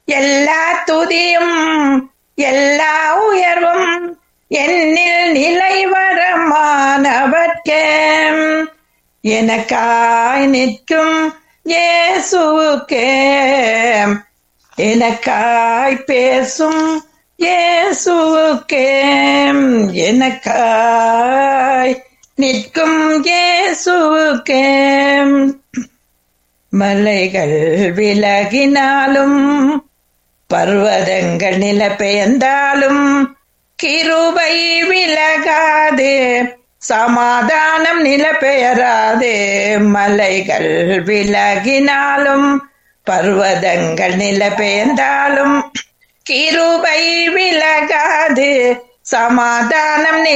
எல்லா துதியும் எல்லா உயர்வும் என்னில் நிலைவரமானவர்க்கே எனக்காய் நிற்கும் இயேசுவுக்கே எனக்காய் பேசும் இயேசுவுக்கே எனக்காய் நிற்கும் இயேசுவுக்கே மலைகள் விலகினாலும் பர்வதங்கள் நில பெயர்ந்தாலும் கிருபை விலகாது சமாதானம் நில பெயராது மலைகள் விலகினாலும் பர்வதங்கள் நில பெயர்ந்தாலும் கிருபை விலகாது சமாதானம்